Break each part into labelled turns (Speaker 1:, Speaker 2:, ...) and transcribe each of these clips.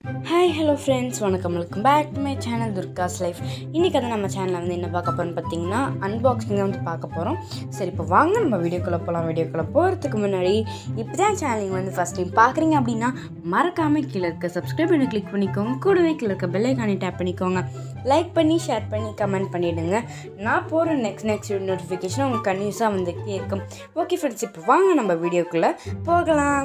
Speaker 1: hi hello friends வணக்கம் welcome back to my channel Durga's life இன்றைக்கி வந்து நம்ம சேனலில் வந்து என்ன பார்க்க போகிறோம்னு பார்த்தீங்கன்னா அன்பாக்சிங் வந்து பார்க்க போகிறோம் சரி இப்போ வாங்க நம்ம வீடியோக்குள்ளே போகலாம் வீடியோக்குள்ளே போகிறதுக்கு முன்னாடி இப்போ தான் சேனல் வந்து ஃபஸ்ட் டைம் பார்க்குறீங்க அப்படின்னா மறக்காமல் கீழே இருக்க சப்ஸ்கிரைப் பண்ணி கிளிக் பண்ணிக்கோங்க கூடவே கீழே இருக்க பெல்லைக்கானி டேப் பண்ணிக்கோங்க லைக் பண்ணி ஷேர் பண்ணி கமெண்ட் பண்ணிவிடுங்க நான் போகிற நெக்ஸ்ட் நெக்ஸ்ட் நோட்டிஃபிகேஷன் உங்களுக்கு கன்யூஸாக வந்துகிட்டே இருக்கும் ஓகே ஃப்ரெண்ட்ஸ் இப்போ வாங்க நம்ம வீடியோக்குள்ளே போகலாம்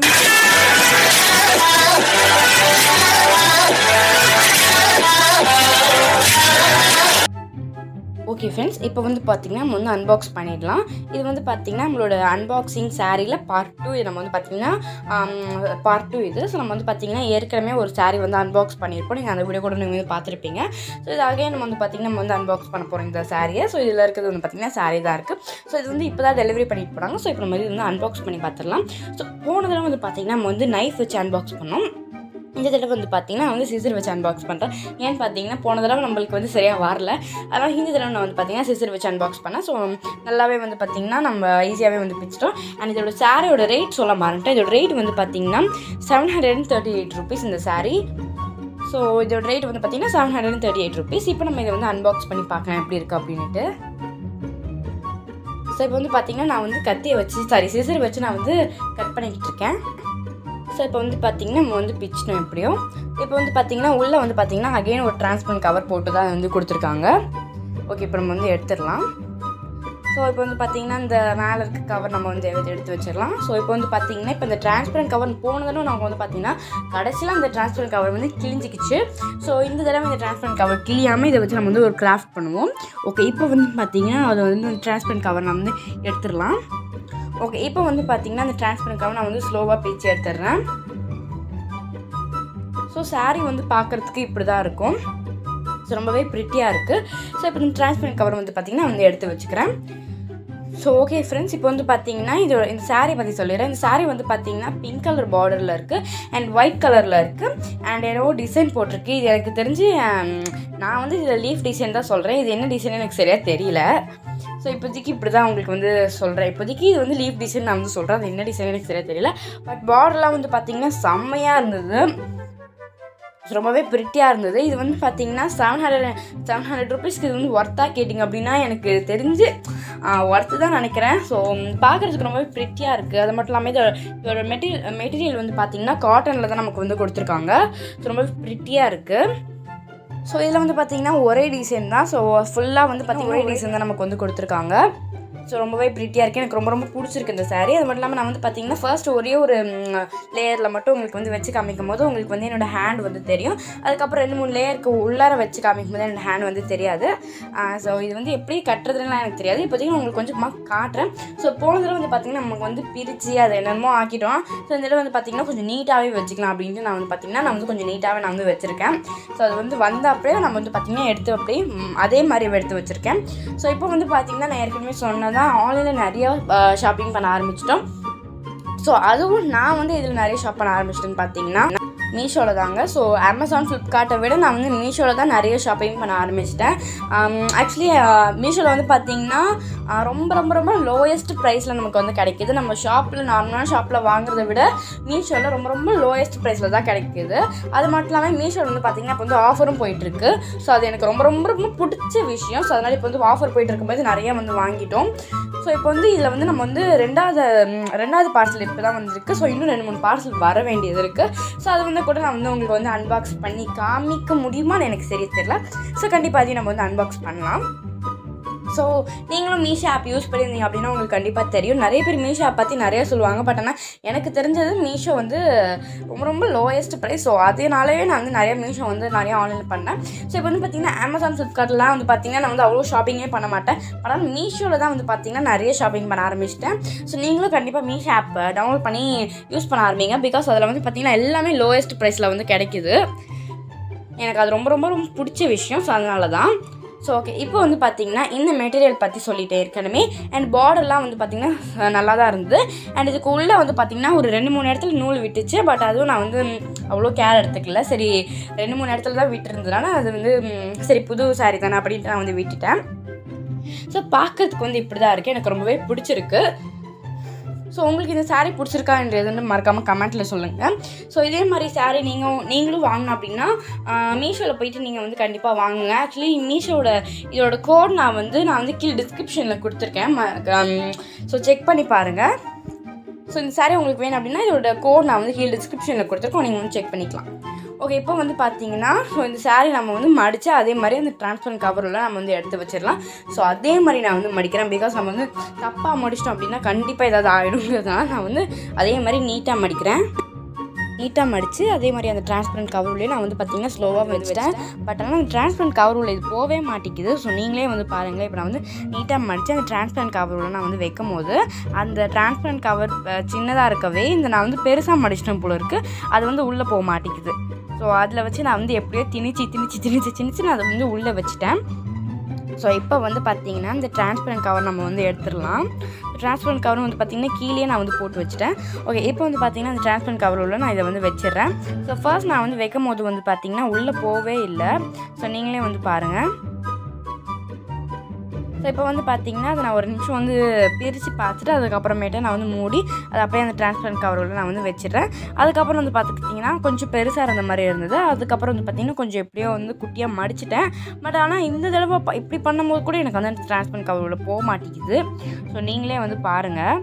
Speaker 1: ஓகே ஃப்ரெண்ட்ஸ் இப்போ வந்து பார்த்திங்கன்னா நம்ம வந்து அன்பாக்ஸ் பண்ணிடலாம் இது வந்து பார்த்திங்கன்னா நம்மளோட அன்பாக்சிங் சாரியில் பார்ட் டூ இது நம்ம வந்து பார்த்திங்கன்னா பார்ட் டூ இது ஸோ நம்ம வந்து பார்த்திங்கன்னா ஏற்கனவே ஒரு சாரீ வந்து அன்பாக்ஸ் பண்ணியிருப்போம் நீங்கள் அந்த வீடியோ கூட நீங்கள் வந்து பார்த்துருப்பீங்க ஸோ இது அகைன் நம்ம வந்து பார்த்திங்கன்னா நம்ம வந்து அன்பாக்ஸ் பண்ண போகிறோம் இந்த சாரியை ஸோ இதில் இருக்கிறது வந்து பார்த்திங்கன்னா சாரீ தான் இருக்குது ஸோ இது வந்து இப்போ தான் டெலிவரி பண்ணிட்டு போகிறாங்க ஸோ இப்போ நம்ம இது வந்து அன்பாக்ஸ் பண்ணி பார்த்துடலாம் ஸோ போன தடவை வந்து பார்த்திங்கன்னா நம்ம வந்து நைஃப் வச்சு அன்பாக்ஸ் பண்ணோம் இந்த தடவை வந்து பார்த்தீங்கன்னா நான் வந்து சிசர் வச்சு அன்பாக்ஸ் பண்ணுறேன் ஏன்னு பார்த்தீங்கன்னா போன தடவை நம்மளுக்கு வந்து சரியாக வரல அதனால் இந்த தடவை நான் வந்து பார்த்தீங்கன்னா சிசர் வச்சு அன்பாக்ஸ் பண்ணேன் ஸோ நல்லாவே வந்து பார்த்தீங்கன்னா நம்ம ஈஸியாகவே வந்து பிடிச்சிட்டோம் அண்ட் இதோட சாரியோட ரேட் சொல்ல மாட்டேன் இதோட ரேட் வந்து பார்த்தீங்கன்னா seven hundred and thirty eight rupees இந்த சாரீ ஸோ இதோட ரேட் வந்து பார்த்தீங்கன்னா seven hundred and thirty eight rupees இப்போ நம்ம இதை வந்து அன்பாக்ஸ் பண்ணி பார்க்கலாம் எப்படி இருக்குது அப்படின்ட்டு ஸோ இப்போ வந்து பார்த்தீங்கன்னா நான் வந்து கத்தியை வச்சு சாரி சிசர் வச்சு நான் வந்து கட் பண்ணிக்கிட்டு இருக்கேன் ஸோ இப்போ வந்து பார்த்திங்கன்னா நம்ம வந்து பிச்சினோம் எப்படியும் இப்போ வந்து பார்த்திங்கன்னா உள்ளே வந்து பார்த்திங்கன்னா அகைன் ஒரு டிரான்ஸ்பரண்ட் கவர் போட்டு தான் வந்து கொடுத்துருக்காங்க ஓகே இப்போ நம்ம வந்து எடுத்துடலாம் ஸோ இப்போ வந்து பார்த்திங்கன்னா இந்த மேலே இருக்க கவர் நம்ம வந்து எடுத்து எடுத்து வச்சிடலாம் ஸோ இப்போ வந்து பார்த்திங்கன்னா இப்போ இந்த டிரான்ஸ்பரண்ட் கவர் போனதும் நம்ம வந்து பார்த்திங்கன்னா கடைசியில் அந்த டிரான்ஸ்பரண்ட் கவர் வந்து கிழிஞ்சிக்கிச்சு ஸோ இந்த தடவை இந்த டிரான்ஸ்பரண்ட் கவர் கிளியாமல் இதை வச்சு நம்ம வந்து ஒரு கிராஃப்ட் பண்ணுவோம் ஓகே இப்போ வந்து பார்த்திங்கன்னா அது வந்து டிரான்ஸ்பரண்ட் கவர் நம்ம வந்து எடுத்துடலாம் ஓகே இப்போ வந்து பார்த்தீங்கன்னா அந்த டிரான்ஸ்பரண்ட்காக நான் வந்து ஸ்லோவாக பிச்சு எடுத்துடுறேன் ஸோ சாரீ வந்து பார்க்குறதுக்கு இப்படி தான் இருக்கும் ஸோ ரொம்பவே ப்ரிட்டியாக இருக்குது ஸோ இப்போ இந்த டிரான்ஸ்பரண்ட் கவர் வந்து பார்த்திங்கன்னா வந்து எடுத்து வச்சுக்கிறேன் ஸோ ஓகே ஃப்ரெண்ட்ஸ் இப்போ வந்து பார்த்தீங்கன்னா இதோட இந்த சாரீ பற்றி சொல்லிடுறேன் இந்த சாரீ வந்து பார்த்தீங்கன்னா பிங்க் கலர் பார்டரில் இருக்குது அண்ட் ஒயிட் கலரில் இருக்குது அண்ட் ஏதோ டிசைன் போட்டிருக்கு இது எனக்கு தெரிஞ்சு நான் வந்து இதில் லீஃப் டிசைன் தான் சொல்கிறேன் இது என்ன டிசைன் எனக்கு சரியாக தெரியல ஸோ இப்போதைக்கு இப்படி தான் உங்களுக்கு வந்து சொல்கிறேன் இப்போதைக்கு இது வந்து லீஃப் டிசைன் நான் வந்து சொல்கிறேன் அது என்ன டிசைன் எனக்கு சரியாக தெரியல பட் பார்டர்லாம் வந்து பார்த்திங்கன்னா செம்மையாக இருந்தது ரொம்பவே பிரிட்டியாக இருந்தது இது வந்து பார்த்தீங்கன்னா செவன் ஹண்ட்ரட் செவன் ஹண்ட்ரட் ருபீஸ்க்கு இது வந்து ஒர்த்தாக கேட்டிங்க அப்படின்னா எனக்கு தெரிஞ்சு ஒர்த்து தான் நினைக்கிறேன் ஸோ பார்க்குறதுக்கு ரொம்பவே ப்ரிட்டியாக இருக்குது அது மட்டும் இல்லாமல் இதோட இதோட மெட்டீரியல் மெட்டீரியல் வந்து பார்த்திங்கன்னா காட்டனில் தான் நமக்கு வந்து கொடுத்துருக்காங்க ஸோ ரொம்பவே ப்ரிட்டியாக இருக்குது ஸோ இதில் வந்து பார்த்திங்கன்னா ஒரே டிசைன் தான் ஸோ ஃபுல்லாக வந்து பார்த்திங்கன்னா ஒரே டிசைன் தான் நமக்கு வந்து கொடுத்துருக்காங்க ஸோ ரொம்பவே ப்ரிட்டியாக இருக்குது எனக்கு ரொம்ப ரொம்ப பிடிச்சிருக்கு இந்த சாரீ அது மட்டும் இல்லாமல் நான் வந்து பார்த்தீங்கன்னா ஃபர்ஸ்ட் ஒரே ஒரு லேயரில் மட்டும் உங்களுக்கு வந்து வச்சு காமிக்கும் போது உங்களுக்கு வந்து என்னோடய ஹேண்ட் வந்து தெரியும் அதுக்கப்புறம் ரெண்டு மூணு லேயருக்கு உள்ளார வச்சு காமிக்கும் போது என்னோடய ஹேண்ட் வந்து தெரியாது ஸோ இது வந்து எப்படி கட்டுறதுலாம் எனக்கு தெரியாது இப்போதைக்கு நான் உங்களுக்கு கொஞ்சமாக காட்டுறேன் ஸோ போன தடவை வந்து பார்த்திங்கன்னா நமக்கு வந்து பிரித்து அதை என்னமோ ஆக்கிட்டோம் ஸோ இந்த தடவை வந்து பார்த்திங்கன்னா கொஞ்சம் நீட்டாகவே வச்சுக்கலாம் அப்படின்ட்டு நான் வந்து பார்த்திங்கன்னா நான் வந்து கொஞ்சம் நீட்டாகவே நான் வந்து வச்சுருக்கேன் ஸோ அது வந்து வந்த அப்படியே நம்ம வந்து பார்த்திங்கன்னா எடுத்து அப்படியே அதே மாதிரி எடுத்து வச்சுருக்கேன் ஸோ இப்போ வந்து பார்த்திங்கன்னா நான் ஏற்கனவே சொன்னது தான் ஆன்லைனில் நிறையா ஷாப்பிங் பண்ண ஆரம்பிச்சிட்டோம் ஸோ அதுவும் நான் வந்து இதில் நிறைய ஷாப் பண்ண ஆரம்பிச்சிட்டேன்னு பார்த்தீங்கன்னா மீஷோவில் தாங்க ஸோ அமேசான் ஃப்ளிப்கார்ட்டை விட நான் வந்து மீஷோவில் தான் நிறைய ஷாப்பிங் பண்ண ஆரம்பிச்சிட்டேன் ஆக்சுவலி மீஷோவில் வந்து பார்த்தீங்கன்னா ரொம்ப ரொம்ப ரொம்ப லோயஸ்ட் ப்ரைஸில் நமக்கு வந்து கிடைக்கிது நம்ம ஷாப்பில் நார்மலான ஷாப்பில் வாங்குறத விட மீஷோவில் ரொம்ப ரொம்ப லோயஸ்ட் ப்ரைஸில் தான் கிடைக்கிது அது மட்டும் இல்லாமல் மீஷோவில் வந்து பார்த்திங்கன்னா இப்போ வந்து ஆஃபரும் போயிட்டுருக்கு ஸோ அது எனக்கு ரொம்ப ரொம்ப ரொம்ப பிடிச்ச விஷயம் ஸோ அதனால் இப்போ வந்து ஆஃபர் போயிட்டு இருக்கும்போது நிறைய வந்து வாங்கிட்டோம் ஸோ இப்போ வந்து இதில் வந்து நம்ம வந்து ரெண்டாவது ரெண்டாவது பார்சல் இப்போ தான் வந்துருக்கு ஸோ இன்னும் ரெண்டு மூணு பார்சல் வர வேண்டியது இருக்குது ஸோ அது வந்து கூட நான் வந்து உங்களுக்கு வந்து அன்பாக்ஸ் பண்ணி காமிக்க முடியுமான்னு எனக்கு சரியா தெரியல ஸோ கண்டிப்பாக அதையும் நம்ம வந்து அன்பாக்ஸ் பண்ணலாம் ஸோ நீங்களும் மீஷோ ஆப் யூஸ் பண்ணியிருந்தீங்க அப்படின்னா உங்களுக்கு கண்டிப்பாக தெரியும் நிறைய பேர் மீஷோ ஆப் பற்றி நிறைய சொல்லுவாங்க பட் ஆனால் எனக்கு தெரிஞ்சது மீஷோ வந்து ரொம்ப ரொம்ப லோயஸ்ட் ப்ரைஸ் ஸோ அதனாலவே நான் வந்து நிறைய மீஷோ வந்து நிறைய ஆன்லைனில் பண்ணேன் ஸோ இப்போ வந்து பார்த்திங்கன்னா அமேசான் ஃப்ளிப்கார்ட்லாம் வந்து பார்த்திங்கன்னா நான் வந்து அவ்வளோ ஷாப்பிங்கே பண்ண மாட்டேன் ஆனால் மீஷோவில் தான் வந்து பார்த்திங்கன்னா நிறைய ஷாப்பிங் பண்ண ஆரம்பிச்சிட்டேன் ஸோ நீங்களும் கண்டிப்பாக மீஷோ ஆப் டவுன்லோட் பண்ணி யூஸ் பண்ண ஆரம்பிங்க பிகாஸ் அதில் வந்து பார்த்திங்கன்னா எல்லாமே லோயஸ்ட் ப்ரைஸில் வந்து கிடைக்குது எனக்கு அது ரொம்ப ரொம்ப ரொம்ப பிடிச்ச விஷயம் ஸோ அதனால தான் ஸோ ஓகே இப்போ வந்து பார்த்தீங்கன்னா இந்த மெட்டீரியல் பற்றி சொல்லிட்டே ஏற்கனவே அண்ட் பார்டர்லாம் வந்து பார்த்திங்கன்னா நல்லா தான் இருந்தது அண்ட் இதுக்கு உள்ளே வந்து பார்த்திங்கன்னா ஒரு ரெண்டு மூணு இடத்துல நூல் விட்டுச்சு பட் அதுவும் நான் வந்து அவ்வளோ கேர் எடுத்துக்கல சரி ரெண்டு மூணு இடத்துல தான் விட்டுருந்ததுனால அது வந்து சரி புது சாரி தானே அப்படின்ட்டு நான் வந்து விட்டுட்டேன் ஸோ பார்க்கறதுக்கு வந்து இப்படி தான் இருக்குது எனக்கு ரொம்பவே பிடிச்சிருக்கு ஸோ உங்களுக்கு இந்த saree பிடிச்சிருக்கான்றது வந்து மறக்காமல் கமெண்ட்டில் சொல்லுங்கள் ஸோ இதே மாதிரி saree நீங்கள் நீங்களும் வாங்கணும் அப்படின்னா மீஷோவில் போயிட்டு நீங்கள் வந்து கண்டிப்பாக வாங்குங்க ஆக்சுவலி மீஷோட இதோட கோட் நான் வந்து நான் வந்து கீழே டிஸ்கிரிப்ஷனில் கொடுத்துருக்கேன் ஸோ செக் பண்ணி பாருங்கள் ஸோ இந்த saree உங்களுக்கு வேணும் அப்படின்னா இதோட கோட் நான் வந்து கீழே டிஸ்கிரிப்ஷனில் கொடுத்துருக்கோம் நீங்கள் வந்து செக் பண்ணிக்கலாம் ஓகே இப்போ வந்து பார்த்தீங்கன்னா ஸோ இந்த saree நம்ம வந்து மடித்து அதே மாதிரி அந்த டிரான்ஸ்பரண்ட் கவரெல்லாம் நம்ம வந்து எடுத்து வச்சிடலாம் ஸோ அதே மாதிரி நான் வந்து மடிக்கிறேன் பிகாஸ் நம்ம வந்து தப்பாக மடிச்சிட்டோம் அப்படின்னா கண்டிப்பாக ஏதாவது ஆகிடுங்கிறதுனால நான் வந்து அதே மாதிரி நீட்டாக மடிக்கிறேன் நீட்டாக மடித்து அதே மாதிரி அந்த டிரான்ஸ்பரண்ட் கவருலேயே நான் வந்து பார்த்தீங்கன்னா ஸ்லோவாக வச்சுட்டேன் பட் ஆனால் அந்த டிரான்ஸ்பரண்ட் கவர் உள்ள இது போகவே மாட்டேங்குது ஸோ நீங்களே வந்து பாருங்களேன் இப்போ நான் வந்து நீட்டாக மடித்து அந்த டிரான்ஸ்பரண்ட் கவர் உள்ள நான் வந்து வைக்கும் போது அந்த டிரான்ஸ்பரண்ட் கவர் சின்னதாக இருக்கவே இந்த நான் வந்து பெருசாக மடிச்சிட்டேன் போல இருக்குது அது வந்து உள்ளே போக மாட்டேங்குது ஸோ அதில் வச்சு நான் வந்து எப்படியோ திணிச்சு திணிச்சு திணிச்சு திணிச்சு நான் அதை வந்து உள்ளே வச்சுட்டேன் ஸோ இப்போ வந்து பார்த்தீங்கன்னா இந்த டிரான்ஸ்பரண்ட் கவர் நம்ம வந்து எடுத்துடலாம் டிரான்ஸ்பரண்ட் கவர் வந்து பார்த்தீங்கன்னா கீழே நான் வந்து போட்டு வச்சுட்டேன் ஓகே இப்போ வந்து பார்த்தீங்கன்னா அந்த டிரான்ஸ்பரண்ட் கவர் உள்ள நான் இதை வந்து வச்சிடுறேன் ஸோ ஃபர்ஸ்ட் நான் வந்து வைக்கும் போது வந்து பார்த்தீங்கன்னா உள்ளே போகவே இல்லை ஸோ நீங்களே வந்து பாருங்கள் ஸோ இப்போ வந்து பார்த்தீங்கன்னா அதை நான் ஒரு நிமிஷம் வந்து பிரித்து பார்த்துட்டு அதுக்கப்புறமேட்டு நான் வந்து மூடி அதை அப்படியே அந்த டிரான்ஸ்பரண்ட் கவரில் நான் வந்து வச்சிடுறேன் அதுக்கப்புறம் வந்து பார்த்துக்கிட்டிங்கன்னா கொஞ்சம் பெருசாக இருந்த மாதிரி இருந்தது அதுக்கப்புறம் வந்து பார்த்திங்கன்னா கொஞ்சம் எப்படியோ வந்து குட்டியாக மடிச்சிட்டேன் பட் ஆனால் இந்த தடவை ப- இப்படி பண்ணும்போது கூட எனக்கு வந்து அந்த டிரான்ஸ்பரண்ட் கவரில் போக மாட்டேங்குது ஸோ நீங்களே வந்து பாருங்கள்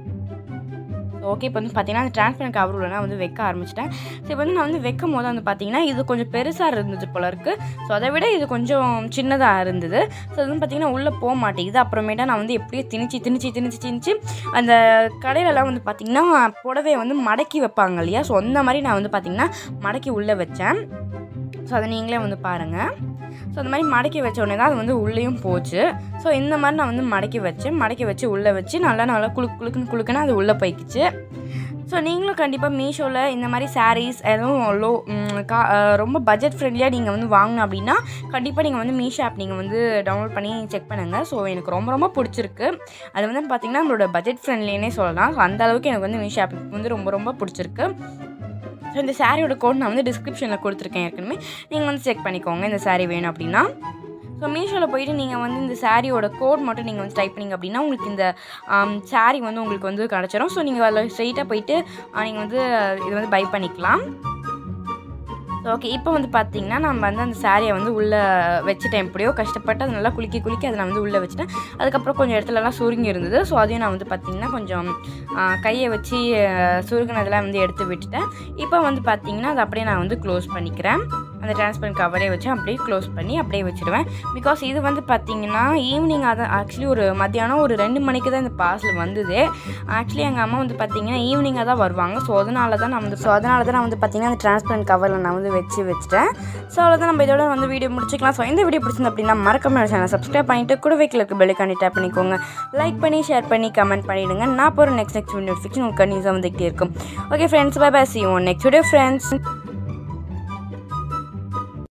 Speaker 1: ஓகே இப்போ வந்து பார்த்தீங்கன்னா அந்த டிரான்ஸ்பரண்ட் கவர் உள்ள நான் வந்து வைக்க ஆரம்பிச்சிட்டேன் ஸோ இப்போ வந்து நான் வந்து வைக்கும் போது வந்து பார்த்தீங்கன்னா இது கொஞ்சம் பெருசாக இருந்தது போல இருக்குது ஸோ அதை விட இது கொஞ்சம் சின்னதாக இருந்தது ஸோ அது வந்து பார்த்தீங்கன்னா உள்ளே போக மாட்டேங்குது அப்புறமேட்டா நான் வந்து எப்படியோ திணிச்சு திணிச்சு திணிச்சு திணிச்சு அந்த கடையிலலாம் வந்து பார்த்தீங்கன்னா புடவையை வந்து மடக்கி வைப்பாங்க இல்லையா ஸோ அந்த மாதிரி நான் வந்து பார்த்தீங்கன்னா மடக்கி உள்ளே வச்சேன் ஸோ அதை நீங்களே வந்து பாருங்கள் ஸோ அந்த மாதிரி மடக்கி வச்ச உடனே தான் அது வந்து உள்ளேயும் போச்சு ஸோ இந்த மாதிரி நான் வந்து மடக்கி வச்சேன் மடக்கி வச்சு உள்ளே வச்சு நல்லா நல்லா குளுக்கு குளுக்குன்னு குளுக்குன்னு அது உள்ளே போய்க்குச்சு ஸோ நீங்களும் கண்டிப்பாக மீஷோவில் இந்த மாதிரி sarees எதுவும் லோ கா அஹ் ரொம்ப பட்ஜெட் ஃப்ரெண்ட்லியாக நீங்கள் வந்து வாங்கணும் அப்படின்னா கண்டிப்பாக நீங்கள் வந்து மீஷோ ஆப் நீங்கள் வந்து டவுன்லோட் பண்ணி செக் பண்ணுங்கள் ஸோ எனக்கு ரொம்ப ரொம்ப பிடிச்சிருக்கு அது வந்து பார்த்திங்கன்னா நம்மளோட பட்ஜெட் ஃப்ரெண்ட்லினே சொல்லலாம் ஸோ அந்த அளவுக்கு எனக்கு வந்து மீஷோ ஆப் வந்து ரொம்ப ரொம்ப பிடிச்சிருக்கு ஸோ இந்த சாரியோட கோட் நான் வந்து டிஸ்கிரிப்ஷனில் கொடுத்துருக்கேன் ஏற்கனவே நீங்கள் வந்து செக் பண்ணிக்கோங்க இந்த saree வேணும் அப்படின்னா ஸோ மீஷோவில் போயிட்டு நீங்கள் வந்து இந்த சாரியோட கோட் மட்டும் நீங்கள் வந்து டைப் பண்ணிங்க அப்படின்னா உங்களுக்கு இந்த saree வந்து உங்களுக்கு வந்து கிடச்சிரும் ஸோ நீங்கள் அதில் ஸ்ட்ரெயிட்டாக போயிட்டு நீங்கள் வந்து இது வந்து பை பண்ணிக்கலாம் ஓகே இப்போ வந்து பார்த்தீங்கன்னா நம்ம வந்து அந்த சாரியை வந்து உள்ளே வச்சுட்டேன் எப்படியோ கஷ்டப்பட்டு அது நல்லா குலுக்கி குலுக்கி அதை நான் வந்து உள்ளே வச்சுட்டேன் அதுக்கப்புறம் கொஞ்சம் இடத்துலலாம் சுருங்கி இருந்தது ஸோ அதையும் நான் வந்து பார்த்தீங்கன்னா கொஞ்சம் ஆ, கையை வச்சு ஆ, சுருங்கினதெல்லாம் வந்து எடுத்து விட்டுட்டேன் இப்போ வந்து பார்த்தீங்கன்னா அதை அப்படியே நான் வந்து க்ளோஸ் பண்ணிக்கிறேன் அந்த டிரான்ஸ்பரண்ட் கவரே வச்சு அப்படியே க்ளோஸ் பண்ணி அப்படியே வச்சுடுவேன் பிகாஸ் இது வந்து பார்த்தீங்கன்னா ஈவினிங் அதை ஆக்சுவலி ஒரு மத்தியானம் ஒரு ரெண்டு மணிக்கு தான் இந்த பார்சல் வந்தது ஆக்சுவலி எங்கள் அம்மா வந்து பார்த்தீங்கன்னா ஈவினிங்காக தான் வருவாங்க ஸோ அதனால தான் நான் வந்து ஸோ அதனால தான் நான் வந்து பார்த்தீங்கன்னா அந்த டிரான்ஸ்பரண்ட் கவரில் நான் வந்து வச்சு வச்சுட்டேன் ஸோ அவ்வளோதான் நம்ம இதோட வந்து வீடியோ முடிச்சுக்கலாம் ஸோ இந்த வீடியோ பிடிச்சிருந்து அப்படின்னா மறக்காம சேனல் சப்ஸ்கிரைப் பண்ணிட்டு கூட வைக்கலுக்கு பெல்லைக்காண்டி டேப் பண்ணிக்கோங்க லைக் பண்ணி ஷேர் பண்ணி கமெண்ட் பண்ணிவிடுங்க நான் போகிற நெக்ஸ்ட் நெக்ஸ்ட் நோட்டிஃபிகேஷன் உங்களுக்கு கண்டிப்பாக வந்துகிட்டே இருக்கும் okay friends bye bye see on next video friends